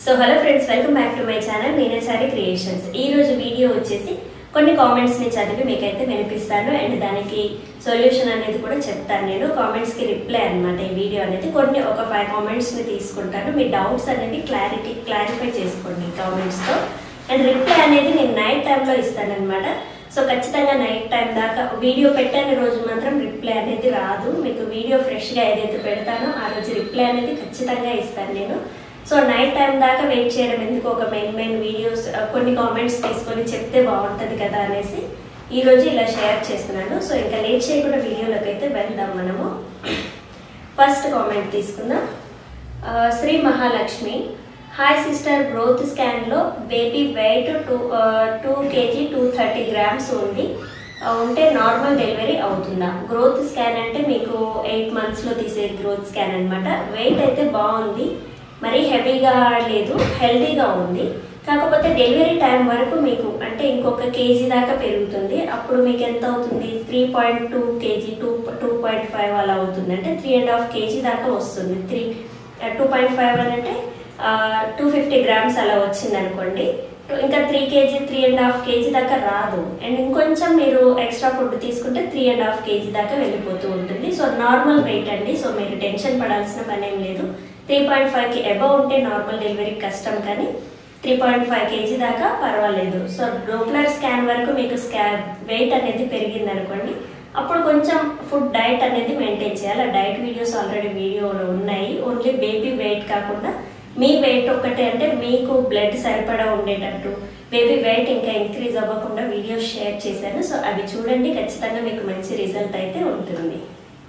so hello friends welcome back to my channel Meenachari creations ఈ రోజు video వచ్చేసి కొన్ని కామెంట్స్ ని చదివి మీకైతే వినిపిస్తాను అండ్ దానికి సొల్యూషన్ అనేది కూడా చెప్తాను నేను కామెంట్స్ కి రిప్లై అన్నమాట ఈ వీడియో అనేది కొన్ని ఒక ఫైవ్ కామెంట్స్ ని తీసుకుంటాను మీ డౌట్స్ అనేది క్లారిటీ క్లారిఫై చేసుకోండి కామెంట్స్ తో అండ్ రిప్లై అనేది నేను నైట్ టైంలో ఇస్తాను అనమాట సో ఖచ్చితంగా నైట్ టైం దాకా వీడియో పెట్టని రోజు మాత్రం రిప్లై అనేది రాదు మీకు వీడియో ఫ్రెష్గా ఏదైతే పెడతానో ఆ రోజు రిప్లై అనేది ఖచ్చితంగా ఇస్తాను నేను సో నైట్ టైం దాకా వెయిట్ చేయడం ఎందుకు ఒక మెయిన్ మెయిన్ వీడియోస్ కొన్ని కామెంట్స్ తీసుకొని చెప్తే బాగుంటుంది కదా అనేసి ఈ రోజు ఇలా షేర్ చేస్తున్నాను సో ఇంకా లేట్ చేయకుండా వీడియోలోకి అయితే వెళ్దాం మనము ఫస్ట్ కామెంట్ తీసుకుందాం ఆ, Shri Mahalakshmi hi sister growth స్కాన్లో baby weight two two KG two thirty grams ఉంది ఆ, ఉంటే నార్మల్ డెలివరీ అవుతుందా గ్రోత్ స్కాన్ అంటే మీకు ఎయిట్ మంత్స్లో తీసే గ్రోత్ స్కాన్ అన్నమాట వెయిట్ అయితే బాగుంది మరీ హెవీగా లేదు హెల్తీగా ఉంది కాకపోతే డెలివరీ టైం వరకు మీకు అంటే ఇంకొక కేజీ దాకా పెరుగుతుంది అప్పుడు మీకు ఎంత అవుతుంది three point two KG two two point five అలా అవుతుంది అంటే త్రీ అండ్ హాఫ్ కేజీ దాకా వస్తుంది త్రీ టూ పాయింట్ ఫైవ్ అని అంటే టూ ఫిఫ్టీ గ్రామ్స్ అలా వచ్చింది అనుకోండి ఇంకా three KG three and half KG దాకా రాదు అండ్ ఇంకొంచెం మీరు ఎక్స్ట్రా ఫుడ్ తీసుకుంటే త్రీ అండ్ హాఫ్ కేజీ దాకా వెళ్ళిపోతూ ఉంటుంది సో నార్మల్ వెయిట్ అండి సో మీరు టెన్షన్ పడాల్సిన పని ఏం లేదు త్రీ పాయింట్ ఫైవ్కి అబౌవ్ ఉంటే నార్మల్ డెలివరీ కష్టం కానీ త్రీ పాయింట్ ఫైవ్ కేజీ దాకా పర్వాలేదు సో డోప్లర్ స్కాన్ వరకు మీకు స్కా వెయిట్ అనేది పెరిగింది అనుకోండి అప్పుడు కొంచెం ఫుడ్ డైట్ అనేది మెయింటైన్ చేయాలి ఆ డైట్ వీడియోస్ ఆల్రెడీ వీడియోలో ఉన్నాయి ఓన్లీ బేబీ వెయిట్ కాకుండా మీ వెయిట్ ఒక్కటే అంటే మీకు బ్లడ్ సరిపడా ఉండేటట్టు బేబీ వెయిట్ ఇంకా ఇంక్రీజ్ అవ్వకుండా వీడియోస్ షేర్ చేశాను సో అవి చూడండి ఖచ్చితంగా మీకు మంచి రిజల్ట్ అయితే ఉంటుంది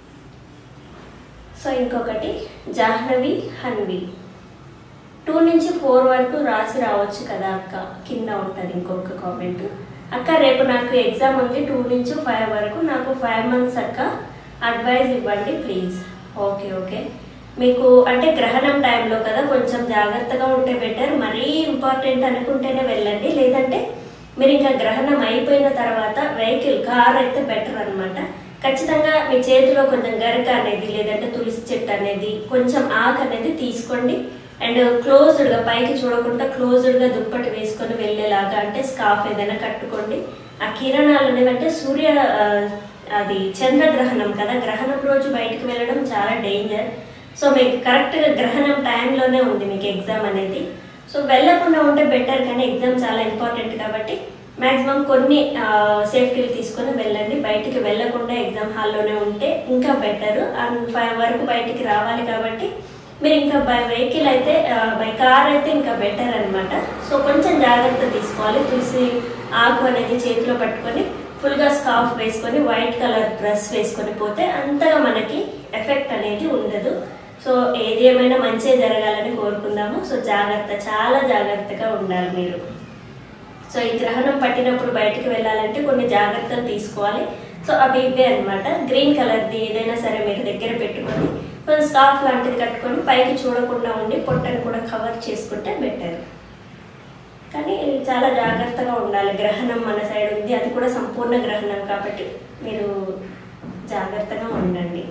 సో ఇంకొకటి జాహ్నవి హన్వి టూ నుంచి ఫోర్ వరకు రాసి రావచ్చు కదా అక్క కింద ఉంటుంది ఇంకొక కామెంట్ అక్క రేపు నాకు ఎగ్జామ్ ఉంది టూ నుంచి ఫైవ్ వరకు నాకు ఫైవ్ మంత్స్ అక్క అడ్వైజ్ ఇవ్వండి ప్లీజ్ ఓకే ఓకే మీకు అంటే గ్రహణం టైంలో కదా కొంచెం జాగ్రత్తగా ఉంటే బెటర్ మరీ ఇంపార్టెంట్ అనుకుంటేనే వెళ్ళండి లేదంటే మీరు ఇంకా గ్రహణం అయిపోయిన తర్వాత వెహికల్ కార్ అయితే బెటర్ అన్నమాట ఖచ్చితంగా మీ చేతిలో కొంచెం గరక అనేది లేదంటే తులసి చెట్టు అనేది కొంచెం ఆకు అనేది తీసుకోండి అండ్ క్లోజ్డ్గా పైకి చూడకుండా క్లోజ్డ్గా దుప్పటి వేసుకొని వెళ్ళేలాగా అంటే స్కార్ఫ్ ఏదైనా కట్టుకోండి ఆ కిరణాలు అనేవి అంటే సూర్య ఆ, అది చంద్రగ్రహణం కదా గ్రహణం రోజు బయటకు వెళ్ళడం చాలా డేంజర్ సో మీకు కరెక్ట్గా గ్రహణం టైంలోనే ఉంది మీకు ఎగ్జామ్ అనేది సో వెళ్ళకుండా ఉంటే బెటర్ కానీ ఎగ్జామ్ చాలా ఇంపార్టెంట్ కాబట్టి మాక్సిమం కొన్ని సేఫ్టీలు తీసుకొని వెళ్ళండి బయటికి వెళ్ళకుండా ఎగ్జామ్ హాల్లోనే ఉంటే ఇంకా బెటర్ అండ్ ఫైవ్ వరకు బయటికి రావాలి కాబట్టి మీరు ఇంకా బై వెహికల్ అయితే బై కార్ అయితే ఇంకా బెటర్ అన్నమాట సో కొంచెం జాగ్రత్త తీసుకోవాలి తులసి ఆకు అనేది చేతిలో పట్టుకొని ఫుల్గా స్కార్ఫ్ వేసుకొని వైట్ కలర్ డ్రెస్ వేసుకొని పోతే అంతగా మనకి ఎఫెక్ట్ అనేది ఉండదు సో ఏది ఏమైనా మంచిగా జరగాలని కోరుకుందాము సో జాగ్రత్త చాలా జాగ్రత్తగా ఉండాలి మీరు సో ఈ గ్రహణం పట్టినప్పుడు బయటకు వెళ్ళాలంటే కొన్ని జాగ్రత్తలు తీసుకోవాలి సో అవి ఇవే అనమాట గ్రీన్ కలర్ది ఏదైనా సరే మీరు దగ్గర పెట్టుకొని కొంచెం స్కార్ఫ్ లాంటిది కట్టుకొని పైకి చూడకుండా ఉండి పొట్టను కూడా కవర్ చేసుకుంటే బెటర్ కానీ చాలా జాగ్రత్తగా ఉండాలి గ్రహణం మన సైడ్ ఉంది అది కూడా సంపూర్ణ గ్రహణం కాబట్టి మీరు జాగ్రత్తగా ఉండండి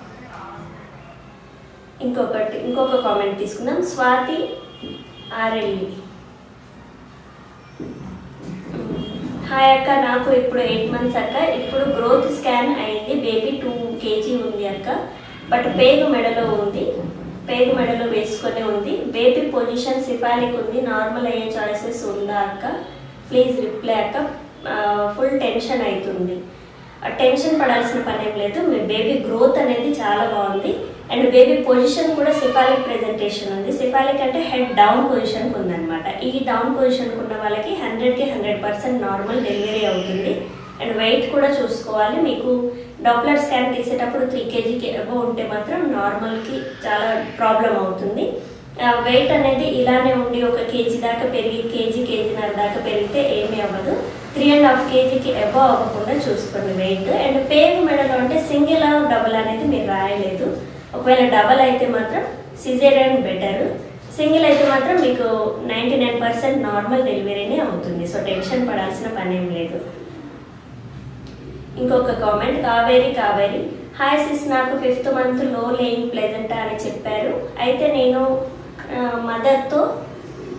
ఇంకొకటి ఇంకొక కామెంట్ తీసుకుందాం స్వాతి ఆర్ఎల్ఈ హాయ్ అక్క నాకు ఇప్పుడు ఎయిట్ మంత్స్ అక్క ఇప్పుడు గ్రోత్ స్కాన్ అయింది బేబీ టూ కేజీ ఉంది అక్క బట్ పేగు మెడలో ఉంది పేగు మెడలో వేసుకొని ఉంది బేబీ పొజిషన్ సిఫాలిక్ ఉంది నార్మల్ అయ్యే చాయిసెస్ ఉందా అక్క ప్లీజ్ రిప్లై అక్క ఫుల్ టెన్షన్ అవుతుంది ఆ టెన్షన్ పడాల్సిన పని ఏం లేదు మీ బేబీ గ్రోత్ అనేది చాలా బాగుంది అండ్ బేబీ పొజిషన్ కూడా సిఫాలిక్ ప్రెజెంటేషన్ ఉంది సిఫాలిక్ అంటే హెడ్ డౌన్ పొజిషన్కి ఉందన్నమాట ఈ డౌన్ పొజిషన్కి ఉన్న వాళ్ళకి హండ్రెడ్కి హండ్రెడ్ పర్సెంట్ నార్మల్ డెలివరీ అవుతుంది అండ్ వెయిట్ కూడా చూసుకోవాలి మీకు డాప్లర్ స్కాన్ తీసేటప్పుడు త్రీ కేజీకి అబౌవ్ ఉంటే మాత్రం నార్మల్కి చాలా ప్రాబ్లం అవుతుంది వెయిట్ అనేది ఇలానే ఉండి ఒక కేజీ దాకా పెరిగి కేజీ కేజీన్నర దాకా పెరిగితే ఏమీ అవ్వదు త్రీ అండ్ హాఫ్ కేజీకి అబౌవ్ అవ్వకుండా చూసుకోండి వెయిట్ అండ్ పేగు మెడలో అంటే సింగిల్ డబుల్ అనేది మీరు రాయలేదు ఒకవేళ డబల్ అయితే మాత్రం సిజేరియన్ బెటర్ సింగిల్ అయితే మాత్రం మీకు నైంటీ నైన్ పర్సెంట్ నార్మల్ డెలివరీనే అవుతుంది సో టెన్షన్ పడాల్సిన పని ఏం లేదు ఇంకొక comment Kaveri Kaveri hi sis నాకు fifth month low lying placenta అని చెప్పారు అయితే నేను మదర్తో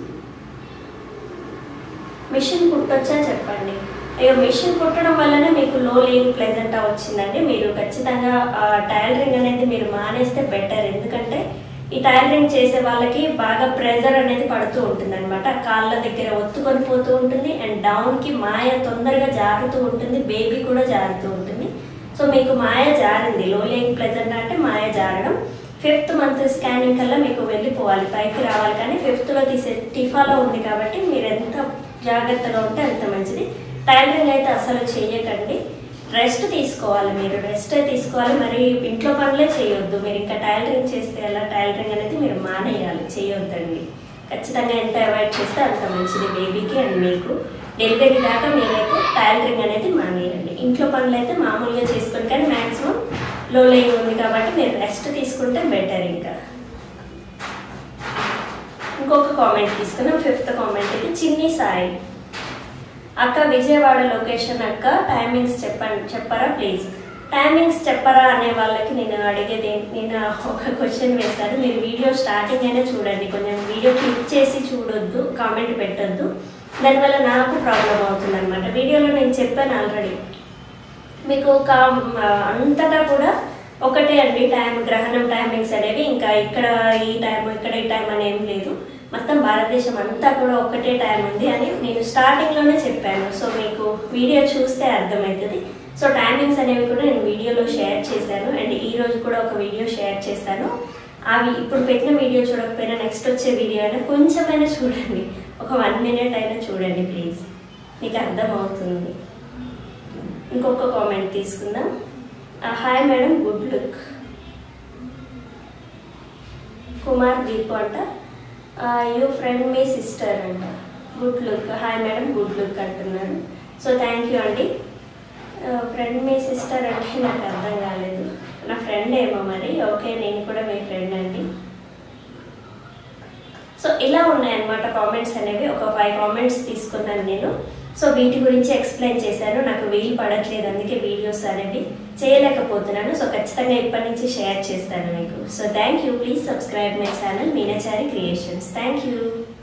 మిషన్ కుట్టొచ్చా చెప్పండి అయ్యో మిషన్ కుట్టడం వల్లనే మీకు లో లేని ప్లెజెంట్ వచ్చిందండి మీరు ఖచ్చితంగా టైలరింగ్ అనేది మీరు మానేస్తే బెటర్ ఎందుకంటే ఈ టైలరింగ్ చేసే వాళ్ళకి బాగా ప్రెజర్ అనేది పడుతూ ఉంటుంది అనమాట కాళ్ళ దగ్గర ఒత్తుకొని పోతూ ఉంటుంది అండ్ డౌన్కి మాయ తొందరగా జారుతూ ఉంటుంది బేబీ కూడా జారుతూ ఉంటుంది సో మీకు మాయ జారింది లో లేని ప్లెజెంట్ అంటే మాయ జారడం ఫిఫ్త్ మంత్ స్కానింగ్ కల్లా మీకు వెళ్ళిపోవాలి పైకి రావాలి కానీ ఫిఫ్త్లో తీసే టిఫాలో ఉంది కాబట్టి మీరు ఎంత జాగ్రత్తగా ఉంటే అంత మంచిది టైలరింగ్ అయితే అసలు చేయకండి రెస్ట్ తీసుకోవాలి మీరు రెస్ట్ తీసుకోవాలి మరి ఇంట్లో పనులే చేయొద్దు మీరు ఇంకా టైలరింగ్ చేస్తే ఎలా టైలరింగ్ అనేది మీరు మానేయాలి చేయొద్దండి ఖచ్చితంగా ఎంత అవాయిడ్ చేస్తే అంత మంచిది బేబీకి అండ్ మీకు డెలివరీ దాకా మీరైతే టైలరింగ్ అనేది మానేయండి ఇంట్లో పనులు అయితే మామూలుగా చేసుకోండి కానీ మ్యాక్సిమం లో లేని ఉంది కాబట్టి మీరు రెస్ట్ తీసుకుంటే బెటర్ ఇంకా ఇంకొక కామెంట్ తీసుకున్నాం ఫిఫ్త్ కామెంట్ ఇది చిన్ని సాయి అక్క విజయవాడ లొకేషన్ అక్క టైమింగ్స్ చెప్పండి చెప్పరా ప్లీజ్ టైమింగ్స్ చెప్పరా అనే వాళ్ళకి నేను అడిగేది ఏంటి- నేను ఒక క్వశ్చన్ వేస్తాను మీరు వీడియో స్టార్టింగ్ అయినా చూడండి కొంచెం వీడియో క్లిక్ చేసి చూడొద్దు కామెంట్ పెట్టొద్దు దానివల్ల నాకు ప్రాబ్లం అవుతుంది అనమాట వీడియోలో నేను చెప్పాను ఆల్రెడీ మీకు ఒక ఆ, అంతటా కూడా ఒకటే అండి టైం గ్రహణం టైమింగ్స్ అనేవి ఇంకా ఇక్కడ ఈ టైం ఇక్కడ ఈ టైం అని ఏం లేదు మొత్తం భారతదేశం అంతా కూడా ఒకటే టైం ఉంది అని నేను స్టార్టింగ్లోనే చెప్పాను సో మీకు వీడియో చూస్తే అర్థమవుతుంది సో టైమింగ్స్ అనేవి కూడా నేను వీడియోలో షేర్ చేశాను అండ్ ఈ రోజు కూడా ఒక వీడియో షేర్ చేశాను అవి ఇప్పుడు పెట్టిన వీడియో చూడకపోయినా నెక్స్ట్ వచ్చే వీడియో అయినా కొంచెమైనా చూడండి ఒక వన్ మినిట్ అయినా చూడండి ప్లీజ్ మీకు అర్థమవుతుంది ఇంకొక కామెంట్ తీసుకుందాం hi madam good luck Kumar Deepu అంట యూ ఫ్రెండ్ మీ సిస్టర్ అంట good luck hi madam good luck అంటున్నారు సో థ్యాంక్ యూ అండి ఫ్రెండ్ మీ సిస్టర్ అంటే నాకు అర్థం కాలేదు నా ఫ్రెండ్ ఏమో మరి ఓకే నేను కూడా మీ ఫ్రెండ్ అండి సో ఇలా ఉన్నాయన్నమాట కామెంట్స్ అనేవి ఒక ఫైవ్ కామెంట్స్ తీసుకున్నాను నేను సో వీటి గురించి ఎక్స్ప్లెయిన్ చేశాను నాకు వీలు పడట్లేదు అందుకే వీడియోస్ అనేవి చేయలేకపోతున్నాను సో ఖచ్చితంగా ఇప్పటి నుంచి షేర్ చేస్తాను మీకు so thank you please subscribe my channel Meenachari creations thank you